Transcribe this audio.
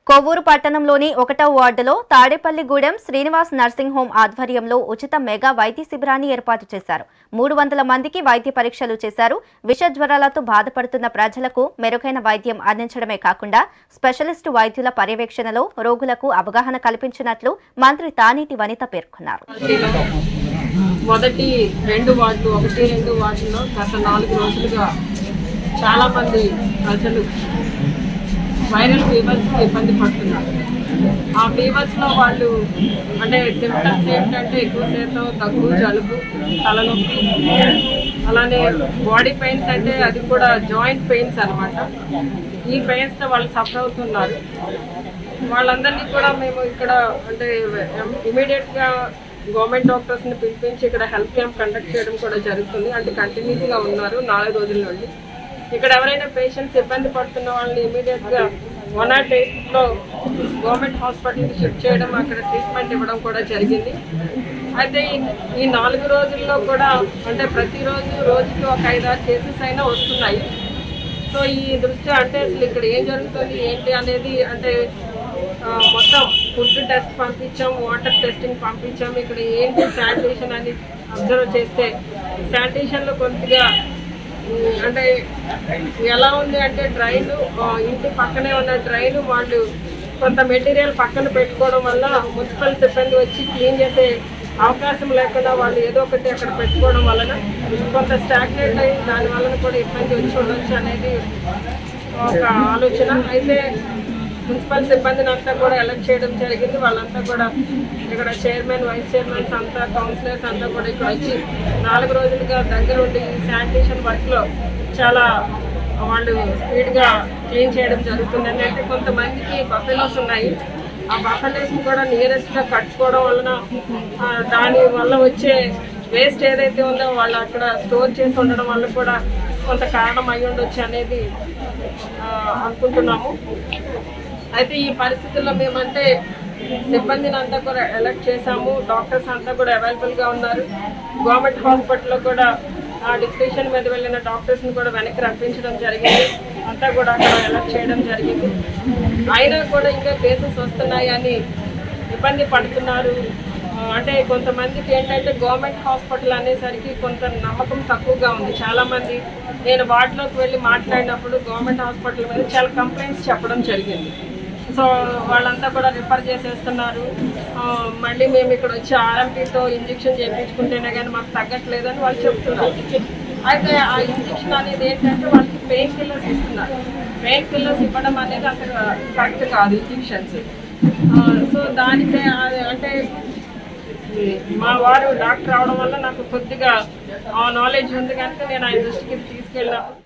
కొవ్వూరు పట్టణంలోని ఒకటో వార్డులో తాడేపల్లిగూడెం శ్రీనివాస్ నర్సింగ్ హోం ఆధ్వర్యంలో ఉచిత మెగా వైద్య శిబిరాన్ని ఏర్పాటు చేశారు మూడు వందల మందికి వైద్య పరీక్షలు చేశారు విష జ్వరాలతో బాధపడుతున్న ప్రజలకు మెరుగైన వైద్యం అందించడమే కాకుండా స్పెషలిస్టు వైద్యుల పర్యవేక్షణలో రోగులకు అవగాహన కల్పించినట్లు మంత్రి తానేటి వనిత పేర్కొన్నారు మొదటి రెండు వార్డులు ఒకటి రెండు వార్డుల్లో గత నాలుగు రోజులుగా చాలా మంది ప్రజలు వైరల్ ఫీవర్స్ ఇబ్బంది పడుతున్నారు ఆ ఫీవర్స్ లో వాళ్ళు అంటే సిమ్టమ్స్ ఏంటంటే ఎక్కువ శాతం దగ్గు జలుబు తలనొప్పి అలానే బాడీ పెయిన్స్ అంటే అది కూడా జాయింట్ పెయిన్స్ అన్నమాట ఈ పెయిన్స్ తో వాళ్ళు సఫర్ అవుతున్నారు వాళ్ళందరినీ కూడా మేము ఇక్కడ అంటే ఇమీడియట్ గా గవర్నమెంట్ డాక్టర్స్ ని పిలిపించి ఇక్కడ హెల్త్ క్యాంప్ కండక్ట్ చేయడం కూడా జరుగుతుంది అంటే కంటిన్యూస్ గా ఉన్నారు నాలుగు రోజుల నుండి ఇక్కడ ఎవరైనా పేషెంట్స్ ఇబ్బంది పడుతున్న వాళ్ళని ఇమీడియట్ గా వన్ నాట్ ఎయిట్ లో గవర్నమెంట్ హాస్పిటల్ కి షిఫ్ట్ చేయడం అక్కడ ట్రీట్మెంట్ ఇవ్వడం కూడా జరిగింది అయితే ఈ- ఈ నాలుగు రోజుల్లో కూడా అంటే ప్రతిరోజు రోజుకి ఒక ఐదారు కేసెస్ అయినా వస్తున్నాయి సో ఈ దృష్ట్యా అంటే అసలు ఇక్కడ ఏం జరుగుతుంది ఏంటి అనేది అంటే ఆ, మొత్తం ఫుడ్ టెస్ట్ పంపించాం వాటర్ టెస్టింగ్ పంపించాం ఇక్కడ ఏంటి శానిటేషన్ అని అబ్జర్వ్ చేస్తే శానిటేషన్ లో కొద్దిగా ఉమ్, అంటే ఎలా ఉంది అంటే డ్రైన్ ఇంటి పక్కనే ఉన్న డ్రైన్ వాళ్ళు కొంత మెటీరియల్ పక్కన పెట్టుకోవడం వల్ల మున్సిపల్ సిబ్బంది వచ్చి క్లీన్ చేసే అవకాశం లేకుండా వాళ్ళు ఏదో ఒకటి అక్కడ పెట్టుకోవడం వలన కొంత స్టాగ్నేట్ అయ్యి దాని వలన కూడా ఇబ్బంది వచ్చి ఉండొచ్చు అనేది ఒక ఆలోచన అయితే మున్సిపల్ సిబ్బందిని అంతా కూడా ఎలక్ట్ చేయడం జరిగింది వాళ్ళంతా కూడా ఇక్కడ చైర్మన్ వైస్ చైర్మన్స్ అంతా కౌన్సిలర్స్ అంతా కూడా ఇక్కడ వచ్చి నాలుగు రోజులుగా దగ్గరుండి ఈ శానిటేషన్ వర్క్ లో చాలా వాళ్ళు స్పీడ్ గా క్లీన్ చేయడం జరుగుతుంది అంటే కొంతమందికి బఫెలోస్ ఉన్నాయి ఆ బఫెలోస్ కూడా నియరెస్ట్ గా కట్టుకోవడం వలన ఆ, దాని వల్ల వచ్చే వేస్ట్ ఏదైతే ఉందో వాళ్ళు అక్కడ స్టోర్ చేసి ఉండడం వల్ల కూడా కొంత కారణం అయి ఉండొచ్చు అనేది ఆ, అనుకుంటున్నాము అయితే ఈ పరిస్థితుల్లో మేమంటే సిబ్బందిని అంతా కూడా ఎలక్ట్ చేశాము డాక్టర్స్ అంతా కూడా అవైలబుల్ గా ఉన్నారు గవర్నమెంట్ హాస్పిటల్లో కూడా ఆ డిప్రెషన్ మీద వెళ్ళిన డాక్టర్స్ ని కూడా వెనక్కి రప్పించడం జరిగింది అంతా కూడా అక్కడ ఎలక్ట్ చేయడం జరిగింది అయినా కూడా ఇంకా కేసెస్ వస్తున్నాయి అని ఇబ్బంది పడుతున్నారు ఆ, అంటే కొంతమందికి ఏంటంటే గవర్నమెంట్ హాస్పిటల్ అనేసరికి కొంత నమ్మకం తక్కువగా ఉంది చాలా మంది నేను వార్డులోకి వెళ్ళి మాట్లాడినప్పుడు గవర్నమెంట్ హాస్పిటల్ మీద చాలా కంప్లైంట్స్ చెప్పడం జరిగింది సో వాళ్ళంతా కూడా రిఫర్ చేసేస్తున్నారు ఆ, మళ్ళీ మేము ఇక్కడ వచ్చి ఆర్ఎంపీతో ఇంజెక్షన్ చేయించుకుంటేనే కానీ మాకు తగ్గట్లేదని వాళ్ళు చెప్తున్నారు అయితే ఆ ఇంజెక్షన్ అనేది ఏంటంటే వాళ్ళకి పెయిన్ కిల్లర్స్ ఇస్తున్నారు పెయిన్ కిల్లర్స్ ఇవ్వడం అనేది అంత కరెక్ట్ కాదు ఇంజెక్షన్స్ సో దానికే అది అంటే మా వారు డాక్టర్ అవడం వల్ల నాకు కొద్దిగా ఆ నాలెడ్జ్ ఉంది కనుక నేను ఆయన దృష్టికి తీసుకెళ్ళినప్పుడు